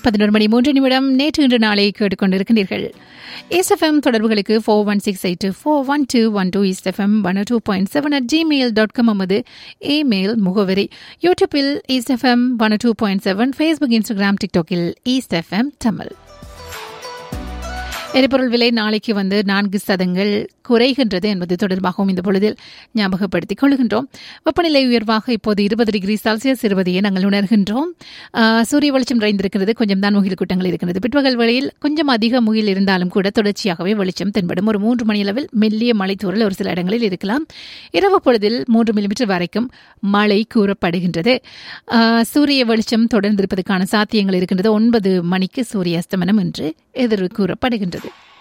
பதினோரு மணி மூன்று நிமிடம் நேற்று இன்று நாளை கேட்டுக்கொண்டிருக்கின்றீர்கள் எஸ்எஃப்எம் தொடர்புகளுக்கு four one six eight four one two one two SFM one two point seven at Gmail dot com நமது இமெயில் முகவரி யூடியூப்பில் SFM one two point seven Facebook Instagram டிக்டாக்கில் ஈஸ்ட் எஃப்எம் தமிழ் எரிபொருள் விலை நாளைக்கு வந்து நான்கு சதங்கள் குறைகின்றது என்பது தொடர்பாகவும் இந்த பொழுதில் ஞாபகப்படுத்திக் கொள்கின்றோம் வெப்பநிலை உயர்வாக இப்போது இருபது டிகிரி செல்சியஸ் இருபதையே நாங்கள் உணர்கின்றோம் ஆஹ், சூரிய வெளிச்சம் நிறைந்திருக்கிறது கொஞ்சம் தான் முகில் கூட்டங்கள் இருக்கிறது பிற்பகல் வேளையில் கொஞ்சம் அதிக முகில் இருந்தாலும் கூட தொடர்ச்சியாகவே வெளிச்சம் தென்படும் ஒரு மூன்று மணி அளவில் மெல்லிய மழை தூறல் ஒரு சில இடங்களில் இருக்கலாம் இரவு பொழுதில் மூன்று மில்லிமீட்டர் வரைக்கும் மழை கூறப்படுகின்றது ஆஹ், சூரிய வெளிச்சம் தொடர்ந்திருப்பதற்கான சாத்தியங்கள் இருக்கின்றது ஒன்பது மணிக்கு சூரிய அஸ்தமனம் என்று எதிர் கூறப்படுகின்றது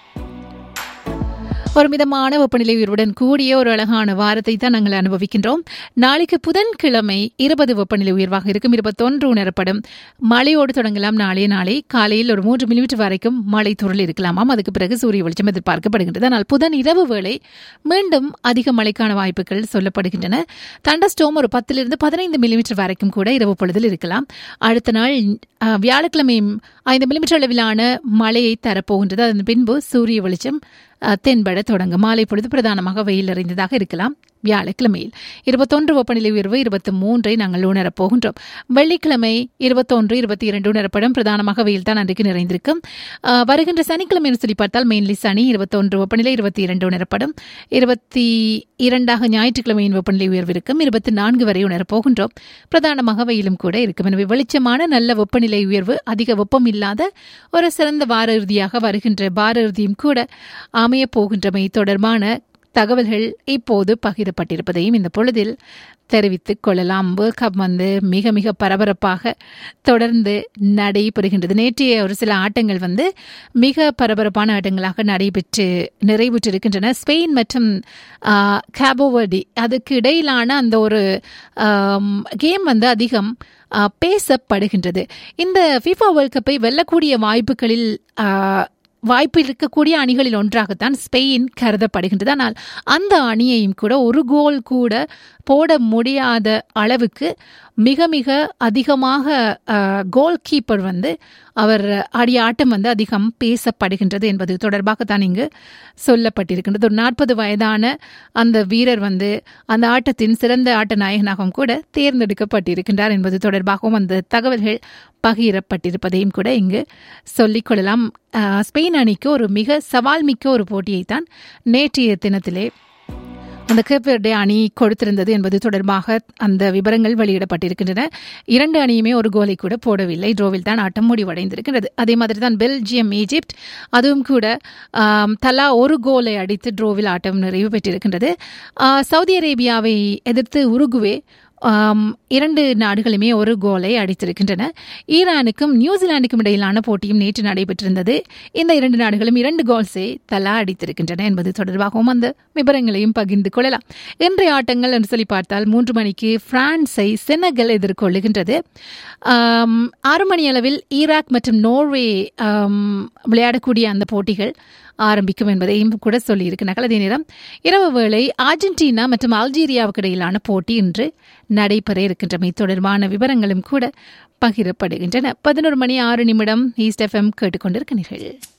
ஒரு மிதமான வெப்பநிலை உயர்வுடன் கூடிய ஒரு அழகான வாரத்தை தான் நாங்கள் அனுபவிக்கின்றோம் நாளைக்கு புதன்கிழமை இருபது வெப்பநிலை உயர்வாக இருக்கும் இருபத்தொன்று உணரப்படும் மழையோடு தொடங்கலாம் நாளைய நாளை காலையில் ஒரு மூன்று மில்லிமீட்டர் வரைக்கும் மழை துறல் இருக்கலாமாம் அதுக்கு பிறகு சூரிய வெளிச்சம் எதிர்பார்க்கப்படுகின்றது ஆனால் புதன் இரவு வேளை மீண்டும் அதிக மழைக்கான வாய்ப்புகள் சொல்லப்படுகின்றன தண்டஸ்டோம் ஒரு பத்திலிருந்து பதினைந்து மில்லிமீட்டர் வரைக்கும் கூட இரவு பொழுதில் இருக்கலாம் அடுத்த நாள் அஹ், வியாழக்கிழமையும் ஐந்து மில்லிமீட்டர் அளவிலான மழையை தரப்போகின்றது அதன் பின்பு சூரிய வெளிச்சம் அஹ், தென்பட தொடங்கும் மாலை பொழுது பிரதானமாக வெயில் நிறைந்ததாக இருக்கலாம் வியாழக்கிழமையில் இருபத்தொன்று வெப்பநிலை உயர்வு இருபத்தி மூன்றை நாங்கள் உணரப் போகின்றோம் வெள்ளிக்கிழமை இருபத்தொன்று இருபத்தி இரண்டு உணரப்படும் பிரதானமாக வெயில் தான் அன்றைக்கு நிறைந்திருக்கும் அஹ், வருகின்ற சனிக்கிழமை என்று சொல்லி பார்த்தால் மெயின்லி சனி இருபத்தொன்று வெப்பநிலை இருபத்தி இரண்டு உணரப்படும் இருபத்தி இரண்டாக ஞாயிற்றுக்கிழமையின் வெப்பநிலை உயர்வு இருக்கும் இருபத்தி நான்கு வரை உணரப் போகின்றோம் பிரதானமாக வெயிலும் கூட இருக்கும் எனவே வெளிச்சமான நல்ல வெப்பநிலை உயர்வு அதிக வெப்பம் இல்லாத ஒரு சிறந்த வார இறுதியாக வருகின்ற வார இறுதியும் கூட அமையப் போகின்றமை தொடர்பான தகவல்கள் இப்போது பகிரப்பட்டிருப்பதையும் இந்த பொழுதில் தெரிவித்துக் கொள்ளலாம் வேர்ல்ட் கப் வந்து மிக மிக பரபரப்பாக தொடர்ந்து நடைபெறுகின்றது நேற்றைய ஒரு சில ஆட்டங்கள் வந்து மிக பரபரப்பான ஆட்டங்களாக நடைபெற்று நிறைவுற்றிருக்கின்றன ஸ்பெயின் மற்றும் கேபோவர்டி அதுக்கு இடையிலான அந்த ஒரு கேம் வந்து அதிகம் ஆ, பேசப்படுகின்றது இந்த ஃபிஃபா வேர்ல்ட் கப்பை வெல்லக்கூடிய வாய்ப்புகளில் ஆ, வாய்ப்பு இருக்கக்கூடிய அணிகளில் ஒன்றாகத்தான் ஸ்பெயின் கருதப்படுகின்றது ஆனால் அந்த அணியையும் கூட ஒரு கோல் கூட போட முடியாத அளவுக்கு மிக மிக அதிகமாக கோல் கீப்பர் வந்து அவர் ஆடிய ஆட்டம் வந்து அதிகம் பேசப்படுகின்றது என்பது தொடர்பாகத்தான் இங்கு சொல்லப்பட்டிருக்கின்றது ஒரு நாற்பது வயதான அந்த வீரர் வந்து அந்த ஆட்டத்தின் சிறந்த ஆட்ட நாயகனாகவும் கூட தேர்ந்தெடுக்கப்பட்டிருக்கின்றார் என்பது தொடர்பாகவும் அந்த தகவல்கள் பகிரப்பட்டிருப்பதையும் கூட இங்கு சொல்லிக் கொள்ளலாம் அஹ், ஸ்பெயின் அணிக்கு ஒரு மிக சவால் மிக்க ஒரு போட்டியைத்தான் நேற்றைய தினத்திலே அந்த கேப்பர்டே அணி கொடுத்திருந்தது என்பது தொடர்பாக அந்த விவரங்கள் வெளியிடப்பட்டிருக்கின்றன இரண்டு அணியுமே ஒரு கோலை கூட போடவில்லை ட்ரோவில் தான் ஆட்டம் முடிவடைந்திருக்கிறது அதே மாதிரி தான் பெல்ஜியம் ஈஜிப்ட் அதுவும் கூட ஆம், தலா ஒரு கோலை அடித்து ட்ரோவில் ஆட்டம் நிறைவு பெற்றிருக்கின்றது ஆ, சவுதி அரேபியாவை எதிர்த்து உருகுவே ஆம், இரண்டு நாடுகளுமே ஒரு கோலை அடித்திருக்கின்றன ஈரானுக்கும் நியூசிலாந்துக்கும் இடையிலான போட்டியும் நேற்று நடைபெற்றிருந்தது இந்த இரண்டு நாடுகளும் இரண்டு கோல்ஸை தலா அடித்திருக்கின்றன என்பது தொடர்பாகவும் அந்த விவரங்களையும் பகிர்ந்து கொள்ளலாம் இன்றைய ஆட்டங்கள் என்று சொல்லி பார்த்தால் மூன்று மணிக்கு பிரான்ஸை செனகல் எதிர்கொள்ளுகின்றது ஆம், ஆறு மணி அளவில் ஈராக் மற்றும் நோர்வே ஆம், விளையாடக்கூடிய அந்த போட்டிகள் ஆரம்பிக்கும் என்பதையும் கூட சொல்லியிருக்கிறார்கள் அதே நேரம் இரவு வேளை அர்ஜென்டினா மற்றும் அல்ஜீரியாவுக்கு இடையிலான போட்டி இன்று நடைபெற இருக்கின்றமை தொடர்பான விவரங்களும் கூட பகிரப்படுகின்றன பதினோரு மணி ஆறு நிமிடம் ஈஸ்ட் எஃப்எம் கேட்டுக்கொண்டிருக்கிறீர்கள்